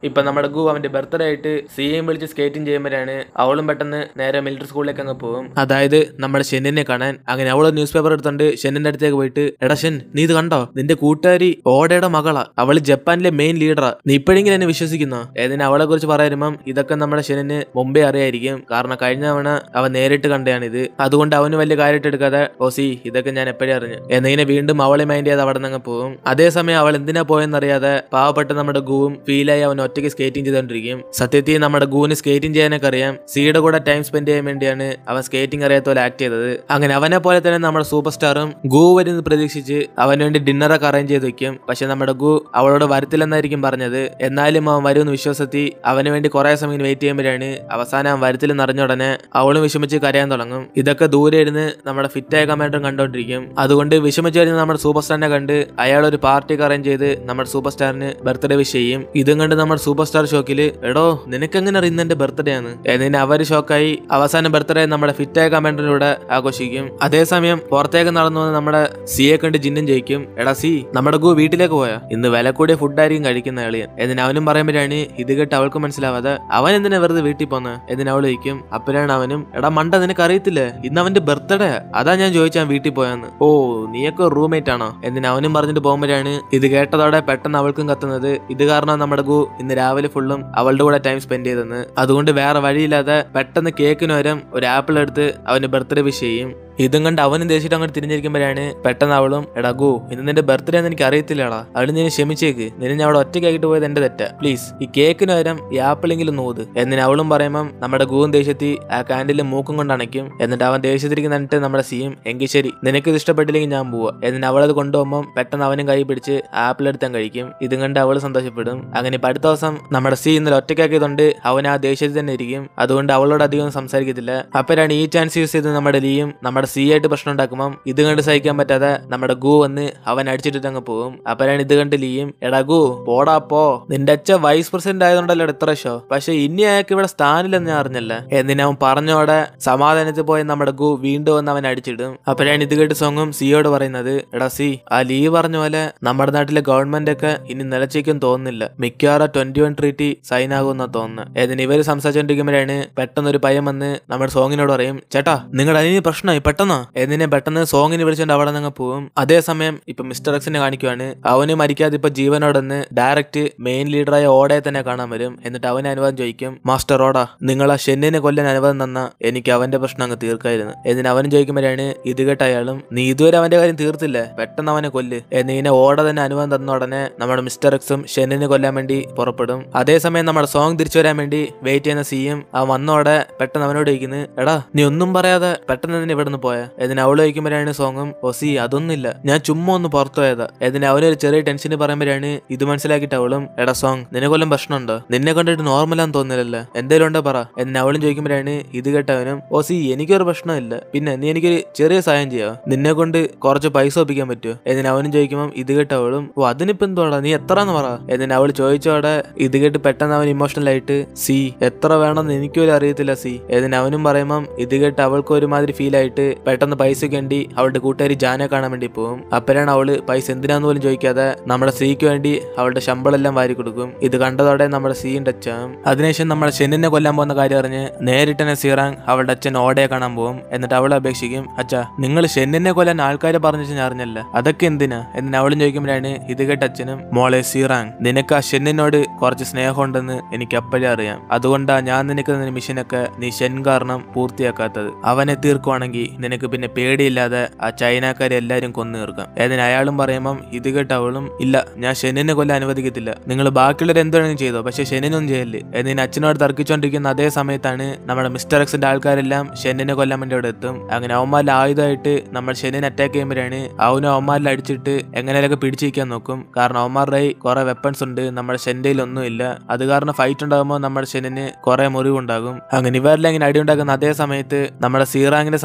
ഇപ്പൊ നമ്മുടെ ഗു അവന്റെ ബർത്ത്ഡേ ആയിട്ട് സിയെയും വിളിച്ച് സ്കേറ്റിംഗ് ചെയ്യുമ്പോഴാണ് അവളും പെട്ടെന്ന് നേരെ മിലിറ്ററി സ്കൂളിലേക്ക് അങ്ങ് പോകും അതായത് നമ്മുടെ ഷെന്നിനെ കാണാൻ അങ്ങനെ അവള് ന്യൂസ് പേപ്പർ എടുത്തോണ്ട് ഷെന്നിന്റെ അടുത്തേക്ക് പോയിട്ട് എടാ ഷെൻ നീ ഇത് കണ്ടോ നിന്റെ കൂട്ടുകാരി ഓടയുടെ മകളാ അവള് ജപ്പാനിലെ മെയിൻ ലീഡറാ നീ ഇപ്പോഴെങ്കിലും എന്നെ വിശ്വസിക്കുന്നോ ഏതിന് അവളെ കുറിച്ച് പറയുമ്പം ഇതൊക്കെ നമ്മുടെ ഷെന്നിന് മുമ്പേ അറിയായിരിക്കും കാരണം കഴിഞ്ഞ തവണ അവൻ നേരിട്ട് കണ്ടയാണിത് അതുകൊണ്ട് അവന് വലിയ കാര്യമായിട്ട് എടുക്കാതെ ഓസി ഇതൊക്കെ ഞാൻ എപ്പോഴും അറിഞ്ഞു എന്നിങ്ങനെ വീണ്ടും അവളെ മൈൻഡ് ചെയ്ത് അവിടെ നിന്ന് പോകും അതേസമയം അവൾ എന്തിനാ പോയെന്നറിയാതെ പാവപ്പെട്ട നമ്മുടെ ഗുവും ഫീലായി അവൻ ഒറ്റയ്ക്ക് സ്കേറ്റിംഗ് ചെയ്തോണ്ടിരിക്കും സത്യത്തിൽ നമ്മുടെ ഗുവിന് സ്കേറ്റിംഗ് ചെയ്യാനൊക്കെ അറിയാം സിയുടെ കൂടെ ടൈം സ്പെൻഡ് ചെയ്യാൻ വേണ്ടിയാണ് അവൻ സ്കേറ്റിംഗ് അറിയാത്ത പോലെ ആക്ട് ചെയ്തത് അങ്ങനെ അവനെ പോലെ തന്നെ നമ്മുടെ സൂപ്പർ സ്റ്റാറും ഗു വരുന്നത് പ്രതീക്ഷിച്ച് അവന് വേണ്ടി ഡിന്നറൊക്കെ അറേഞ്ച് ചെയ്ത് വെക്കും പക്ഷെ നമ്മുടെ ഗു അവളോട് വരത്തില്ലെന്നായിരിക്കും പറഞ്ഞത് എന്നാലും അവൻ വരുമെന്ന് വിശ്വസത്തി അവന് വേണ്ടി കുറെ സമയം വെയിറ്റ് ചെയ്യുമ്പോഴാണ് അവസാനം അവൻ വരത്തില്ലെന്ന് അറിഞ്ഞ ഉടനെ അവളും വിഷമിച്ച് കരയാൻ തുടങ്ങും ഇതൊക്കെ ദൂരെ ഇരുന്ന് നമ്മുടെ ഫിറ്റായ കമാൻഡറും കണ്ടോണ്ടിരിക്കും അതുകൊണ്ട് വിഷമിച്ച് വരുന്ന നമ്മുടെ സൂപ്പർ സ്റ്റാറിനെ കണ്ട് അയാൾ ഒരു പാർട്ടിക്ക് അറേഞ്ച് ചെയ്ത് നമ്മുടെ സൂപ്പർ സ്റ്റാറിന് ബർത്ത്ഡേ വിഷ് ചെയ്യും ഇതും കണ്ട് നമ്മുടെ സൂപ്പർ സ്റ്റാർ ഷോക്കില് എടോ നിനക്ക് എങ്ങനെ അറിയുന്ന എന്റെ ബർത്ത്ഡേ ആണ് എന്നിന് അവര് ഷോക്കായി അവസാനം ബർത്ത്ഡേ നമ്മുടെ ഫിറ്റായ കമാൻഡറിലൂടെ ആഘോഷിക്കും അതേസമയം പുറത്തേക്ക് നടന്നു വന്ന് നമ്മുടെ സിയെ കണ്ട് ജിന്നും ജയിക്കും എടാ സി നമ്മുടെ ഗു വീട്ടിലേക്ക് പോയാ ഇന്ന് വില കൂടിയ ഫുഡായിരിക്കും കഴിക്കുന്ന എളിയൻ എന്നിന് അവനും പറയുമ്പോഴാണ് ഇത് കേട്ട് അവൾക്ക് മനസ്സിലാവാതെ അവൻ എന്തിനാ വെറുതെ വീട്ടിൽ പോന്ന് എന്നിന് അവൾ ചോദിക്കും അപ്പോഴാണ് അവനും എടാ മണ്ട നിനക്ക് അറിയത്തില്ലേ ഇന്ന് അവന്റെ ബർത്ത്ഡേ അതാ ഞാൻ ചോദിച്ചാൻ വീട്ടിൽ പോയെന്ന് ഓ നീയൊക്കെ റൂംമേറ്റ് ആണോ എന്നിന് അവനും പറഞ്ഞിട്ട് പോകുമ്പോഴാണ് ഇത് കേട്ടതോടെ പെട്ടെന്ന് അവൾക്കും കത്തുന്നത് ഇത് കാരണം നമ്മുടെ ഗു ഇന്ന് രാവിലെ ഫുള്ളും അവളുടെ കൂടെ ടൈം സ്പെൻഡ് ചെയ്തെന്ന് അതുകൊണ്ട് വേറെ വഴിയില്ലാതെ പെട്ടെന്ന് കേക്കിന് പകരം ഒരു ആപ്പിൾ എടുത്ത് അവന് ബർത്ത്ഡേ വിഷ് ചെയ്യും ഇതും കണ്ട് അവനും ദേശിട്ട് അങ്ങോട്ട് തിരിഞ്ഞിരിക്കുമ്പോഴാണ് പെട്ടെന്ന് അവളും എടാ ഗു ഇന്ന് നിന്റെ ബർത്ത്ഡേ എന്ന് എനിക്ക് അറിയത്തില്ലടാ അവിടെ നീ ക്ഷമിച്ചേക്ക് നിന്നെ ഞാൻ അവിടെ ഒറ്റയ്ക്കായിട്ട് പോയത് എന്റെ തെറ്റാ പ്ലീസ് ഈ കേക്കിന് പകരം ഈ ആപ്പിളെങ്കിലും നൂത് എന്നിന് അവളും പറയുമ്പം നമ്മുടെ ഗുവും ദേഷ്യത്തി ആ കാൻഡിൽ മൂക്കും കൊണ്ട് അണയ്ക്കും എന്നിട്ട് അവൻ ദേഷ്യത്തിരിക്കുന്നിട്ട് നമ്മുടെ സിയും എങ്കിൽ ശരി നിനക്ക് ഇത് ഇഷ്ടപ്പെട്ടില്ലെങ്കിൽ ഞാൻ പോവാ എന്നിട്ട് അവളത് കൊണ്ടുപോകുമ്പോൾ പെട്ടെന്ന് അവനും കൈ പിടിച്ച് ആപ്പിൾ എടുത്താൻ കഴിക്കും ഇതും കണ്ട് അവൾ സന്തോഷപ്പെടും അങ്ങനെ ഇപ്പൊ അടുത്ത ദിവസം നമ്മുടെ സി ഇന്നലെ ഒറ്റയ്ക്കാക്കിയതുകൊണ്ട് അവൻ ആ ദേഷ്യത്തിൽ തന്നെ ഇരിക്കും അതുകൊണ്ട് അവളോട് അധികം സംസാരിക്കത്തില്ല അപ്പോഴാണ് ഈ ചാൻസ് യൂസ് ചെയ്ത് നമ്മുടെ ലീയും നമ്മുടെ സി ആയിട്ട് പ്രശ്നം ഉണ്ടാക്കുമ്പം ഇത് കണ്ട് സഹിക്കാൻ പറ്റാതെ നമ്മുടെ ഗു വന്ന് അവൻ അടിച്ചിട്ടിട്ട് അങ്ങ് പോകും അപ്പോഴാണ് ഇത് കണ്ട് ലീയും എടാ ഗു പോടാ പോ നിന്റെ അച്ഛ വൈസ് പ്രസിഡന്റ് ആയതുകൊണ്ടല്ലോ ഇത്ര ഷോ പക്ഷെ ഇനി അയാൾക്ക് ഇവിടെ സ്ഥാനില്ലെന്ന് ഞാൻ അറിഞ്ഞല്ല എന്തിനവൻ പറഞ്ഞോടെ സമാധാനത്തിൽ പോയ നമ്മുടെ ഗു വീണ്ടും വന്ന് അവൻ അടിച്ചിടും അപ്പോഴാണ് ഇത് കേട്ട് സോങ്ങും സിയോട് പറയുന്നത് എടാ സി ആ ലീവ് പറഞ്ഞ പോലെ നമ്മുടെ നാട്ടിലെ ഗവൺമെന്റ് ഒക്കെ ഇനി നിലച്ചേക്കും തോന്നുന്നില്ല മിക്കവാറും ട്വന്റി വൺ ട്രീറ്റി സൈൻ ആകുമെന്നാ തോന്നുന്നത് ഏതിന് ഇവര് സംസാരിച്ചോണ്ടിരിക്കുമ്പോഴാണ് പെട്ടെന്ന് ഒരു പയ്യൻ വന്ന് നമ്മുടെ സോങ്ങിനോട് പറയും ചേട്ടാ നിങ്ങളുടെ അതിന് പ്രശ്നമായി പെട്ടെന്നോ എന്നിനെ പെട്ടെന്ന് സോങ്ങിന് വിളിച്ചോണ്ട് അവിടെ നിന്ന് പോകും അതേസമയം ഇപ്പൊ മിസ്റ്റർ എക്സിനെ കാണിക്കുവാണ് അവന് മരിക്കാതെ ഇപ്പൊ ജീവനോടൊന്ന് ഡയറക്റ്റ് മെയിൻ ലീഡറായ ഓടയെ തന്നെ കാണാൻ വരും എന്നിട്ട് അവന് അനുവാദം ചോദിക്കും മാസ്റ്റർ ഓടാ നിങ്ങൾ ആ ഷെന്നിനെ കൊല്ലാൻ അനുവാദം തന്ന എനിക്ക് അവന്റെ പ്രശ്നം അങ്ങ് തീർക്കായിരുന്നു എന്നിന് അവനും ചോദിക്കുമ്പോഴാണ് ഇത് കേട്ട അയാളും നീ ഇതുവരെ അവന്റെ കാര്യം തീർത്തില്ലേ പെട്ടെന്ന് അവനെ കൊല്ല് എന്നിങ്ങനെ ഓട തന്നെ അനുവാദം തന്ന ഉടനെ നമ്മുടെ മിസ്റ്റർ എക്സും ഷെന്നിനെ കൊല്ലാൻ വേണ്ടി പുറപ്പെടും അതേസമയം നമ്മുടെ സോങ് തിരിച്ചു വരാൻ വേണ്ടി വെയിറ്റ് ചെയ്യുന്ന സിയും ആ വന്നോടെ പെട്ടെന്ന് അവനോട് ചോദിക്കുന്നത് എടാ നീ ഒന്നും പറയാതെ പെട്ടെന്ന് തന്നെ ഇവിടെ നിന്ന് പോയാ ഇതിന് അവള് ചോദിക്കുമ്പോഴാണ് സോങ്ങും ഓ സി അതൊന്നുമില്ല ഞാൻ ചുമ്മാ ഒന്ന് പുറത്തു പോയതാ ഇതിന് അവനൊരു ചെറിയ ടെൻഷന് പറയുമ്പോഴാണ് ഇത് മനസ്സിലാക്കിയിട്ട് അവളും എടാ സോങ് നിന്നെ കൊല്ലം പ്രശ്നമുണ്ടോ നിന്നെ കണ്ടിട്ട് നോർമലാന്ന് തോന്നില്ലല്ലോ എന്തേലും ഉണ്ടോ പറ എന്ന് അവളും ചോദിക്കുമ്പോഴാണ് ഇത് കേട്ടവനും ഓ സി എനിക്കൊരു പ്രശ്നമില്ല പിന്നെ നീ എനിക്കൊരു ചെറിയ സഹായം ചെയ്യാവോ നിന്നെ കൊണ്ട് കുറച്ച് പൈസ ഒപ്പിക്കാൻ പറ്റുമോ എന്നിന് അവനും ചോദിക്കുമ്പോൾ ഇത് കേട്ടവളും ഓ അതിനിപ്പോ എന്തോടാ നീ എത്രന്ന് പറ എന്നിന് അവൾ ചോദിച്ചോടെ ഇത് കേട്ട് പെട്ടെന്ന് അവൻ ഇമോഷണൽ ആയിട്ട് സി എത്ര വേണമെന്ന് എനിക്കൊരു അറിയത്തില്ല സി എന്നിന് അവനും പറയുമ്പം ഇത് കേട്ട് അവൾക്ക് ഒരുമാതിരി ഫീൽ ആയിട്ട് പെട്ടെന്ന് പൈസയ്ക്ക് വേണ്ടി അവളുടെ കൂട്ടുകാരി ജാനെ കാണാൻ വേണ്ടി പോകും അപ്പോഴാണ് അവള് പൈസ എന്തിനാന്ന് പോലും ചോദിക്കാതെ നമ്മുടെ സിക്ക് വേണ്ടി അവളുടെ ശമ്പളം എല്ലാം വാരി കൊടുക്കും ഇത് കണ്ടതോടെ നമ്മുടെ സീൻ ടച്ചാകും അതിനുശേഷം നമ്മുടെ ഷെന്നിനെ കൊല്ലാൻ പോകുന്ന കാര്യം അറിഞ്ഞ് നേരിട്ട് തന്നെ സീറാങ് അവളുടെ അച്ഛൻ ഓടയെ കാണാൻ പോകും എന്നിട്ട് അവളെ അപേക്ഷിക്കും അച്ഛാ നിങ്ങൾ ഷെന്നിനെ കൊല്ലാൻ ആൾക്കാരെ പറഞ്ഞു ഞാൻ അറിഞ്ഞല്ല അതൊക്കെ എന്തിനാ എന്ന് അവളും ചോദിക്കുമ്പോഴാണ് ഇത് കേട്ട അച്ഛനും മോളെ സീറാങ് നിനക്ക് ആ ഷെന്നിനോട് കുറച്ച് സ്നേഹമുണ്ടെന്ന് എനിക്ക് അപ്പോഴേ അറിയാം അതുകൊണ്ടാ ഞാൻ നിനക്ക് തന്ന മിഷനൊക്കെ നീ ഷെൻ കാരണം പൂർത്തിയാക്കാത്തത് അവനെ തീർക്കുവാണെങ്കിൽ നിനക്ക് പിന്നെ പേടിയില്ലാതെ ആ ചൈനക്കാരെ എല്ലാരും കൊന്നു തീർക്കാം ഏതിന് അയാളും പറയുമ്പം ഇത് കേട്ട് അവളും ഇല്ല ഞാൻ ഷെന്നിനെ കൊല്ലാൻ അനുവദിക്കത്തില്ല നിങ്ങൾ ബാക്കിയുള്ളവർ എന്തുവേണമെങ്കിലും ചെയ്തോ പക്ഷെ ഷെന്നിനൊന്നും ചെയ്യല്ലേ എന്നിന് അച്ഛനോട് തർക്കിച്ചുകൊണ്ടിരിക്കുന്ന അതേ സമയത്താണ് നമ്മുടെ മിസ്റ്റർ എക്സിന്റെ ആൾക്കാരെല്ലാം ഷെന്നിനെ കൊല്ലാൻ വേണ്ടി അവിടെ എത്തും അങ്ങനെ അവന്മാരിൽ ആയുധമായിട്ട് നമ്മൾ ഷെന്നിനെ അറ്റാക്ക് ചെയ്യുമ്പോഴാണ് അവനും അവന്മാരിൽ അടിച്ചിട്ട് എങ്ങനെയൊക്കെ പിടിച്ചിരിക്കാൻ നോക്കും കാരണം അവന്മാരുടെ കയ്യിൽ കുറെ വെപ്പൺസ് ഉണ്ട് നമ്മുടെ ഷെൻഡയിൽ ഒന്നുമില്ല അത് കാരണം ഫൈറ്റ് ഉണ്ടാകുമ്പോൾ നമ്മുടെ ഷെന്നിന് കുറെ മുറിവുണ്ടാകും അങ്ങനെ ഇവരെല്ലാം ഇങ്ങനെ അടി ഉണ്ടാക്കുന്ന അതേ സമയത്ത് നമ്മുടെ സീറാങ്ങിന്റെ സംസാരം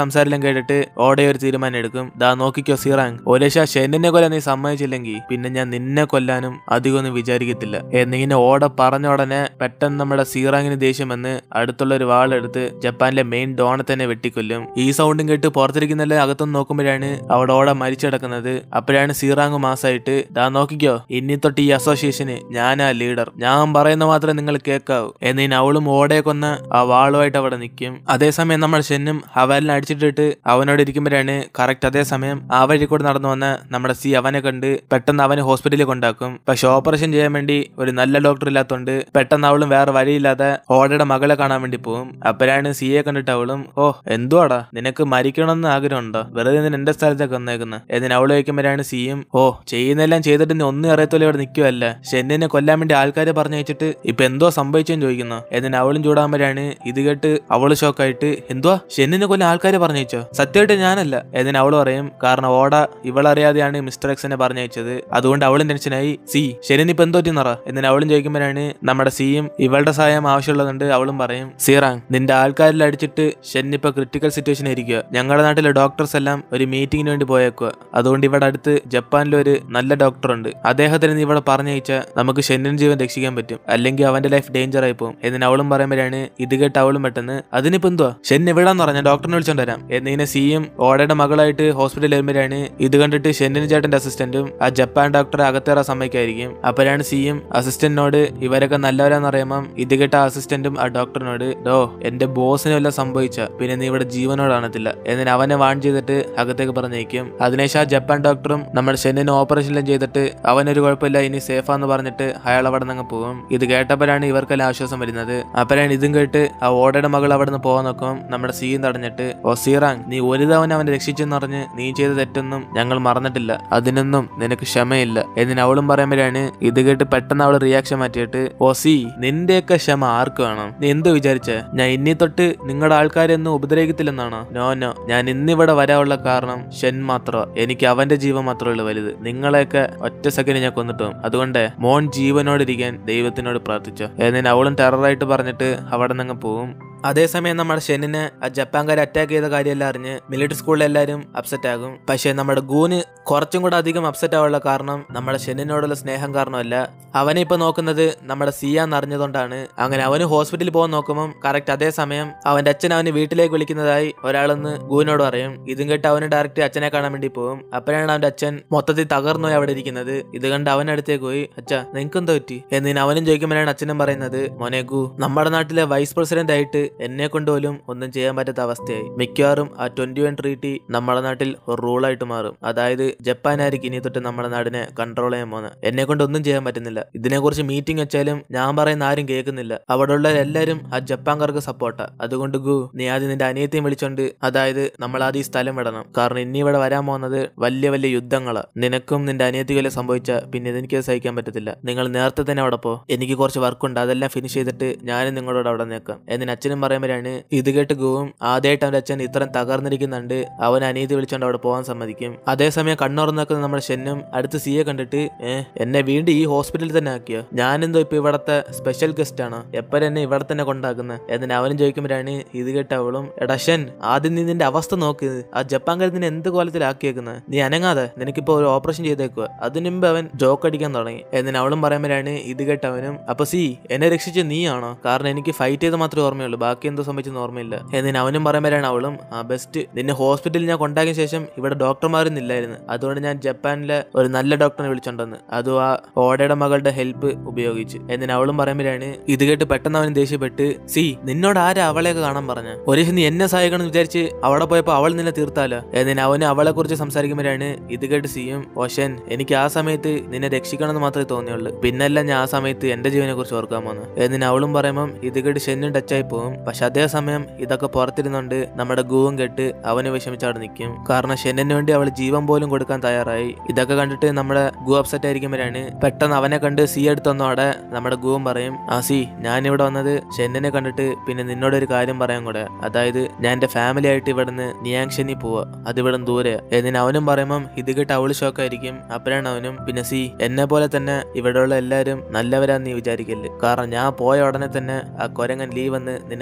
കേട്ടിട്ട് ഓടെ ഒരു തീരുമാനം എടുക്കും ദാ നോക്കിക്കോ സീറാങ് ഒരേശ ഷെന്നിനെ കൊല്ലാൻ നീ സമ്മതിച്ചില്ലെങ്കിൽ പിന്നെ ഞാൻ നിന്നെ കൊല്ലാനും അധികമൊന്നും വിചാരിക്കത്തില്ല എന്നിങ്ങനെ ഓടെ പറഞ്ഞ ഉടനെ പെട്ടെന്ന് നമ്മുടെ സീറാങ്ങിന് ദേഷ്യം വന്ന് അടുത്തുള്ള ഒരു വാളെടുത്ത് ജപ്പാനിലെ മെയിൻ ഡോണെ തന്നെ വെട്ടിക്കൊല്ലും ഈ സൗണ്ടും കേട്ട് പുറത്തിരിക്കുന്നല്ലേ അകത്തുനിന്ന് നോക്കുമ്പോഴാണ് അവിടെ ഓടെ മരിച്ചടക്കുന്നത് അപ്പോഴാണ് സീറാങ് മാസമായിട്ട് ദാ നോക്കിക്കോ ഇനി തൊട്ട് ഈ അസോസിയേഷന് ഞാനാ ലീഡർ ഞാൻ പറയുന്ന മാത്രമേ നിങ്ങൾ കേൾക്കാവൂ എന്നിന് അവളും ഓടെ കൊന്ന ആ വാളുമായിട്ട് അവിടെ നിൽക്കും അതേസമയം നമ്മൾ ഷെന്നും ഹവാലിനെ അടിച്ചിട്ടിട്ട് അവനോട് ഇരിക്കുമ്പോഴാണ് കറക്റ്റ് അതേസമയം ആ വഴി കൂടെ നടന്നു വന്ന നമ്മുടെ സി അവനെ കണ്ട് പെട്ടെന്ന് അവനെ ഹോസ്പിറ്റലിൽ കൊണ്ടാക്കും പക്ഷെ ഓപ്പറേഷൻ ചെയ്യാൻ വേണ്ടി ഒരു നല്ല ഡോക്ടർ ഇല്ലാത്തോണ്ട് പെട്ടെന്ന് അവളും വേറെ വഴിയില്ലാതെ ഓടയുടെ മകളെ കാണാൻ വേണ്ടി പോകും അപ്പോഴാണ് സിയെ കണ്ടിട്ട് അവളും ഓ എന്തുവാടാ നിനക്ക് മരിക്കണമെന്ന് ആഗ്രഹമുണ്ടോ വെറുതെ നിന്നെ എന്റെ സ്ഥലത്തൊക്കെ വന്നേക്കുന്നത് എന്നിന് അവള് വയ്ക്കുമ്പോഴാണ് സിയും ഓ ചെയ്യുന്നെല്ലാം ചെയ്തിട്ട് നീ ഒന്നും അറിയത്തോലെ ഇവിടെ നിൽക്കുവല്ല ഷെന്നിനെ കൊല്ലാൻ വേണ്ടി ആൾക്കാരെ പറഞ്ഞു വെച്ചിട്ട് ഇപ്പൊ എന്തോ സംഭവിച്ചെന്ന് ചോദിക്കുന്നു എന്നിന് അവളും ചൂടാകുമ്പോഴാണ് ഇത് കേട്ട് അവള് ഷോക്കായിട്ട് എന്തുവാ ഷെന്നിനെ കൊല്ലാൻ ആൾക്കാരെ പറഞ്ഞു വെച്ചോ സത്യമായിട്ട് ഞാനല്ല എന്നിന് അവള് പറയും കാരണം ഓട ഇവളറിയാതെയാണ് മിസ്റ്റർ എക്സിനെ പറഞ്ഞു വെച്ചത് അതുകൊണ്ട് അവളും ടെൻഷനായി സി ഷെന്നിന് ഇപ്പൊ എന്തോ പറ്റിയെന്നറ എന്നിന് അവളും ചോദിക്കുമ്പോഴാണ് നമ്മുടെ സിയും ഇവളുടെ സഹായം ആവശ്യമുള്ളതുകൊണ്ട് അവളും പറയും സീറാങ് നിന്റെ ആൾക്കാരിൽ അടിച്ചിട്ട് ഷെൻ ഇപ്പൊ ക്രിട്ടിക്കൽ സിറ്റുവേഷൻ ഇരിക്കുക ഞങ്ങളുടെ നാട്ടിലെ ഡോക്ടേഴ്സ് എല്ലാം ഒരു മീറ്റിംഗിന് വേണ്ടി പോയേക്കുക അതുകൊണ്ട് ഇവിടെ അടുത്ത് ജപ്പാനിൽ ഒരു നല്ല ഡോക്ടർ ഉണ്ട് അദ്ദേഹത്തിന് നീ ഇവിടെ പറഞ്ഞയച്ചാൽ നമുക്ക് ഷെന്നിന് ജീവൻ രക്ഷിക്കാൻ പറ്റും അല്ലെങ്കിൽ അവന്റെ ലൈഫ് ഡേഞ്ചർ ആയി പോകും എന്നിന് അവളും പറയുമ്പോഴാണ് ഇത് കേട്ട് അവളും പെട്ടെന്ന് അതിനിപ്പോ എന്തുവാ ഷെൻ എവിടാന്ന് പറഞ്ഞ ഡോക്ടറിനെ വിളിച്ചോണ്ട് വരാം എന്നിങ്ങനെ സിയും ഓടയുടെ മകളായിട്ട് ഹോസ്പിറ്റലിൽ വരുമ്പോഴാണ് ഇത് കണ്ടിട്ട് ഷെന്നിന് ചേട്ടന്റെ അസിസ്റ്റന്റും ആ ജപ്പാൻ ഡോക്ടറെ അകത്തേറാൻ സമ്മതിക്കായിരിക്കും അപ്പോഴാണ് സിയും അസിസ്റ്റന്റിനോട് ഇവരൊക്കെ നല്ലവരാന്ന് അറിയുമ്പം ഇത് കേട്ട ആ അസിസ്റ്റന്റും ആ ഡോക്ടറിനോട് ഡോ എന്റെ ബോസിന് വല്ലതും സംഭവിച്ച പിന്നെ നീ ഇവിടെ ജീവനോട് കാണത്തില്ല എന്നിട്ട് അവനെ വാൺ ചെയ്തിട്ട് അകത്തേക്ക് പറഞ്ഞേക്കും അതിനുശേഷം ആ ജപ്പാൻ ഡോക്ടറും നമ്മുടെ ഷെന്നിന് ഓപ്പറേഷനെല്ലാം ചെയ്തിട്ട് അവനൊരു കുഴപ്പമില്ല ഇനി സേഫാന്ന് പറഞ്ഞിട്ട് അയാൾ അവിടെ നിന്ന് പോകും ഇത് കേട്ടപ്പോഴാണ് ഇവർക്കെല്ലാം ആശ്വാസം വരുന്നത് അപ്പോഴാണ് ഇതും കേട്ട് ആ ഓടയുടെ മകൾ അവിടെ നിന്ന് പോകാൻ നോക്കും നമ്മുടെ സീൻ തടഞ്ഞിട്ട് ഓ സീറാങ് നീ ഒരു തവണ അവനെ രക്ഷിച്ചെന്ന് പറഞ്ഞ് നീ ചെയ്ത തെറ്റൊന്നും ഞങ്ങൾ മറന്നിട്ടില്ല അതിനൊന്നും നിനക്ക് ക്ഷമയില്ല എന്നിന് അവളും പറയുമ്പോഴാണ് ഇത് കേട്ട് പെട്ടെന്ന് അവൾ റിയാക്ഷൻ മാറ്റിയിട്ട് ഓ സി നിന്റെയൊക്കെ ക്ഷമ ആർക്ക് വേണം നീ എന്ത് വിചാരിച്ചേ ഞാൻ ഇനി തൊട്ട് നിങ്ങളുടെ ആൾക്കാരെയൊന്നും ഉപദ്രവിക്കത്തില്ലെന്നാണോ നോ നോ ഞാൻ ഇന്നിവിടെ വരാനുള്ള കാരണം ഷെൻ മാത്രമാ എനിക്ക് അവന്റെ ജീവൻ മാത്രമേ ഉള്ളൂ വലുത് നിങ്ങളെയൊക്കെ ഒറ്റ സെക്കൻഡ് ഞാൻ കൊന്നിട്ടു പോകും. അതുകൊണ്ട് മോൻ ജീവനോടിരിക്കാൻ ദൈവത്തിനോട് പ്രാർത്ഥിച്ചോ എന്നിന് അവളും ടെററായിട്ട് പറഞ്ഞിട്ട് അവിടെ നിന്ന് പോവും അതേസമയം നമ്മുടെ ഷെന്നിനെ ആ ജപ്പാൻകാർ അറ്റാക്ക് ചെയ്ത കാര്യമെല്ലാം അറിഞ്ഞ് മിലിറ്ററി സ്കൂളിൽ എല്ലാവരും അപ്സെറ്റ് ആകും പക്ഷേ നമ്മുടെ ഗൂന് കുറച്ചും കൂടെ അധികം അപ്സെറ്റ് ആവാനുള്ള കാരണം നമ്മുടെ ഷെന്നിനോടുള്ള സ്നേഹം കാരണമല്ല അവനെ ഇപ്പൊ നോക്കുന്നത് നമ്മുടെ സിയാന്ന് അറിഞ്ഞതുകൊണ്ടാണ് അങ്ങനെ അവന് ഹോസ്പിറ്റലിൽ പോകാൻ നോക്കുമ്പോൾ കറക്റ്റ് അതേ സമയം അവന്റെ അച്ഛൻ അവന് വീട്ടിലേക്ക് വിളിക്കുന്നതായി ഒരാളെന്ന് ഗൂവിനോട് പറയും ഇതും കേട്ട് അവന് ഡയറക്റ്റ് അച്ഛനെ കാണാൻ വേണ്ടി പോകും അപ്പോഴാണ് അവന്റെ അച്ഛൻ മൊത്തത്തിൽ തകർന്നു അവിടെ ഇരിക്കുന്നത് ഇത് കണ്ട് അവൻ അടുത്തേക്ക് പോയി അച്ഛ നിനക്ക് എന്താ പറ്റി എന്നിന് അവനും ചോദിക്കുമ്പോഴാണ് അച്ഛനും പറയുന്നത് മോനെ ഗു നമ്മുടെ നാട്ടിലെ വൈസ് പ്രസിഡന്റ് ആയിട്ട് എന്നെ കൊണ്ട് പോലും ഒന്നും ചെയ്യാൻ പറ്റാത്ത അവസ്ഥയായി മിക്കവാറും ആ ട്വന്റി വൺ ട്രീറ്റി നമ്മുടെ നാട്ടിൽ ഒരു റൂളായിട്ട് മാറും അതായത് ജപ്പാനായിരിക്കും ഇനി തൊട്ട് നമ്മുടെ നാടിനെ കൺട്രോൾ ചെയ്യാൻ പോകുന്നത് എന്നെ കൊണ്ട് ഒന്നും ചെയ്യാൻ പറ്റുന്നില്ല ഇതിനെക്കുറിച്ച് മീറ്റിംഗ് വെച്ചാലും ഞാൻ പറയുന്ന ആരും കേൾക്കുന്നില്ല അവിടെ ഉള്ള എല്ലാവരും ആ ജപ്പാൻകാർക്ക് സപ്പോർട്ടാ അതുകൊണ്ട് ഗു നീ ആദ്യം നിന്റെ അനിയത്തെയും വിളിച്ചോണ്ട് അതായത് നമ്മൾ ആദ്യം ഈ സ്ഥലം വിടണം കാരണം ഇനി ഇവിടെ വരാൻ പോകുന്നത് വലിയ വലിയ യുദ്ധങ്ങളാ നിനക്കും നിന്റെ അനിയത്തികളെ സംഭവിച്ച പിന്നെ ഇതെനിക്ക് സഹിക്കാൻ പറ്റത്തില്ല നിങ്ങൾ നേരത്തെ തന്നെ അവിടെ പോ എനിക്ക് കുറച്ച് വർക്കുണ്ട് അതെല്ലാം ഫിനിഷ് ചെയ്തിട്ട് ഞാനും നിങ്ങളോട് അവിടെ നിൽക്കാം എന്നിന് അച്ഛനും പറയുമ്പോഴാണ് ഇത് കേട്ട് ഗുവും ആദ്യമായിട്ട് അവന്റെ അച്ഛൻ ഇത്രയും തകർന്നിരിക്കുന്നുണ്ട് അവൻ അനീതി വിളിച്ചോണ്ട് അവിടെ പോകാൻ സമ്മതിക്കും അതേസമയം കണ്ണുറന്ന് നിൽക്കുന്ന നമ്മുടെ ഷെന്നും അടുത്ത് സിയെ കണ്ടിട്ട് ഏ എന്നെ വീണ്ടും ഈ ഹോസ്പിറ്റലിൽ തന്നെ ആക്കിയോ ഞാനെന്തോ ഇപ്പൊ ഇവിടത്തെ സ്പെഷ്യൽ ഗസ്റ്റ് ആണോ എപ്പോഴെന്നെ ഇവിടെ തന്നെ കൊണ്ടാക്കുന്നത് എന്നിട്ട് അവനും ചോദിക്കുമ്പോഴാണ് ഇത് കേട്ട അവളും എടാ ഷൻ ആദ്യം നീ നിന്റെ അവസ്ഥ നോക്ക് ആ ജപ്പാൻകാരൻ നിന്നെ എന്ത് കോലത്തിലാക്കിയേക്കുന്നത് നീ അനങ്ങാതെ നിനക്കിപ്പോ ഒരു ഓപ്പറേഷൻ ചെയ്തേക്കുക അതിനു മുമ്പ് അവൻ ജോക്ക് അടിക്കാൻ തുടങ്ങി എന്നിട്ട് അവളും പറയുമ്പോഴാണ് ഇത് കേട്ടവനും അപ്പൊ സി എന്നെ രക്ഷിച്ച നീയാണോ കാരണം എനിക്ക് ഫൈറ്റ് ചെയ്ത് മാത്രമേ ഓർമ്മയുള്ളൂ ബാക്കി എന്തോ സംഭവിച്ചെന്ന് ഓർമ്മയില്ല എന്നിട്ട് അവനും പറയുമ്പോഴാണ് അവളും ആ ബെസ്റ്റ് നിന്നെ ഹോസ്പിറ്റലിൽ ഞാൻ കൊണ്ടാക്കിയ ശേഷം ഇവിടെ ഡോക്ടർമാരൊന്നും ഇല്ലായിരുന്നു അതുകൊണ്ട് ഞാൻ ജപ്പാനിലെ ഒരു നല്ല ഡോക്ടറിനെ വിളിച്ചോണ്ടെന്ന് അതും ആ ഓടയുടെ മകളുടെ ഹെൽപ്പ് ഉപയോഗിച്ച് എന്നിട്ട് അവളും പറയുമ്പോഴാണ് ഇത് കേട്ട് പെട്ടെന്ന് അവൻ ദേഷ്യപ്പെട്ട് സി നിന്നോട് ആരാ അവളെയൊക്കെ കാണാൻ പറഞ്ഞ ഒരു ദിവസം നീ എന്നെ സഹായിക്കണം എന്ന് വിചാരിച്ച് അവിടെ പോയപ്പോ അവൾ നിന്നെ തീർത്താലോ എന്നിട്ട് അവന് അവളെ കുറിച്ച് സംസാരിക്കുമ്പോഴാണ് ഇത് കേട്ട് സിയും ഓഷൻ എനിക്ക് ആ സമയത്ത് നിന്നെ രക്ഷിക്കണം എന്ന് മാത്രമേ തോന്നിയുള്ളൂ പിന്നല്ല ഞാൻ ആ സമയത്ത് എന്റെ ജീവനെ കുറിച്ച് ഓർക്കാൻ പോന്നു എന്നിട്ട് അവളും പറയുമ്പം ഇത് കേട്ട് ഷെന്നും ടച്ചായി പോകും പക്ഷെ അതേസമയം ഇതൊക്കെ പുറത്തിരുന്നുകൊണ്ട് നമ്മുടെ ഗുവും കെട്ട് അവന് വിഷമിച്ച് അവിടെ നിൽക്കും കാരണം ഷെന്നിന് വേണ്ടി അവൾ ജീവൻ പോലും കൊടുക്കാൻ തയ്യാറായി ഇതൊക്കെ കണ്ടിട്ട് നമ്മുടെ ഗു അപ്സെറ്റ് ആയിരിക്കുമ്പോഴാണ് പെട്ടെന്ന് അവനെ കണ്ട് സി എടുത്ത് വന്നോടെ നമ്മുടെ ഗുവും പറയും ആ സി ഞാനിവിടെ വന്നത് ഷെന്നിനെ കണ്ടിട്ട് പിന്നെ നിന്നോട് ഒരു കാര്യം പറയാൻ കൂടെ അതായത് ഞാൻ എന്റെ ഫാമിലി ആയിട്ട് ഇവിടുന്ന് നിയാങ്ഷനി പോവാ അത് ഇവിടെ ദൂരെ എന്നിന് അവനും പറയുമ്പം ഇത് കേട്ട് അവള് ഷോക്കായിരിക്കും അപ്പോഴാണ് അവനും പിന്നെ സി എന്നെ പോലെ തന്നെ ഇവിടെയുള്ള എല്ലാവരും നല്ലവരാന്ന് നീ വിചാരിക്കല് കാരണം ഞാൻ പോയ ഉടനെ തന്നെ ആ കൊരങ്ങൻ ലീ വന്ന് നിന്നെ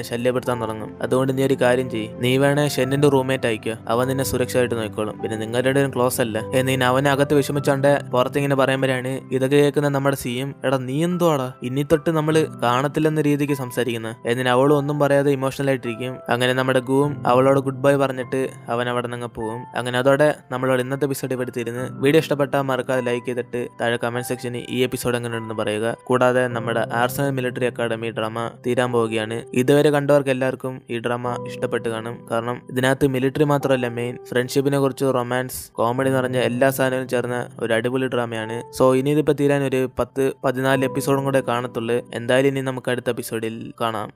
നിന്നെ ശല്യപ്പെടുത്താൻ തുടങ്ങും അതുകൊണ്ട് നീ ഒരു കാര്യം ചെയ്യ് നീ വേണേ ഷെന്നിന്റെ റൂംമേറ്റ് അയക്കുക അവൻ നിന്നെ സുരക്ഷയായിട്ട് നോക്കിക്കോളും പിന്നെ നിങ്ങളുടെ ക്ലോസ് അല്ല നീ അവനെ അകത്ത് വിഷമിച്ചോണ്ട് പുറത്തിങ്ങനെ പറയുമ്പോഴാണ് ഇതൊക്കെ കേൾക്കുന്ന നമ്മുടെ സിയും എടാ നീ എന്തുവാടാ ഇനി തൊട്ട് നമ്മള് കാണത്തില്ലെന്ന രീതിക്ക് സംസാരിക്കുന്നത് എന്നിന് അവളും ഒന്നും പറയാതെ ഇമോഷണൽ ആയിട്ടിരിക്കും അങ്ങനെ നമ്മുടെ ഗുവും അവളോട് ഗുഡ് ബൈ പറഞ്ഞിട്ട് അവൻ അവിടെ നിന്ന് പോകും അങ്ങനെ അതോടെ നമ്മളോട് ഇന്നത്തെ എപ്പിസോഡ് ഇവിടെ തീരുന്നു വീഡിയോ ഇഷ്ടപ്പെട്ടാൽ മറക്കാതെ ലൈക്ക് ചെയ്തിട്ട് താഴെ കമന്റ് സെക്ഷനിൽ ഈ എപ്പിസോഡ് എങ്ങനെയുണ്ടെന്ന് പറയുക കൂടാതെ നമ്മുടെ ആർസണൽ മിലിറ്ററി അക്കാഡമി ഡ്രാമ തീരാൻ പോവുകയാണ് ഇതുവരെ കണ്ടവർക്ക് എല്ലാവർക്കും ഈ ഡ്രാമ ഇഷ്ടപ്പെട്ട് കാണും കാരണം ഇതിനകത്ത് മിലിറ്ററി മാത്രമല്ല മെയിൻ ഫ്രണ്ട്ഷിപ്പിനെ കുറിച്ച് റൊമാൻസ് കോമഡി നിറഞ്ഞ എല്ലാ സാധനവും ചേർന്ന ഒരു അടിപൊളി ഡ്രാമയാണ് സോ ഇനി ഇതിപ്പോ തീരാൻ ഒരു പത്ത് പതിനാല് എപ്പിസോഡും കൂടെ കാണത്തുള്ളൂ എന്തായാലും ഇനി നമുക്ക് അടുത്ത എപ്പിസോഡിൽ കാണാം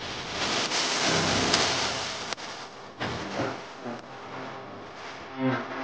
Mm.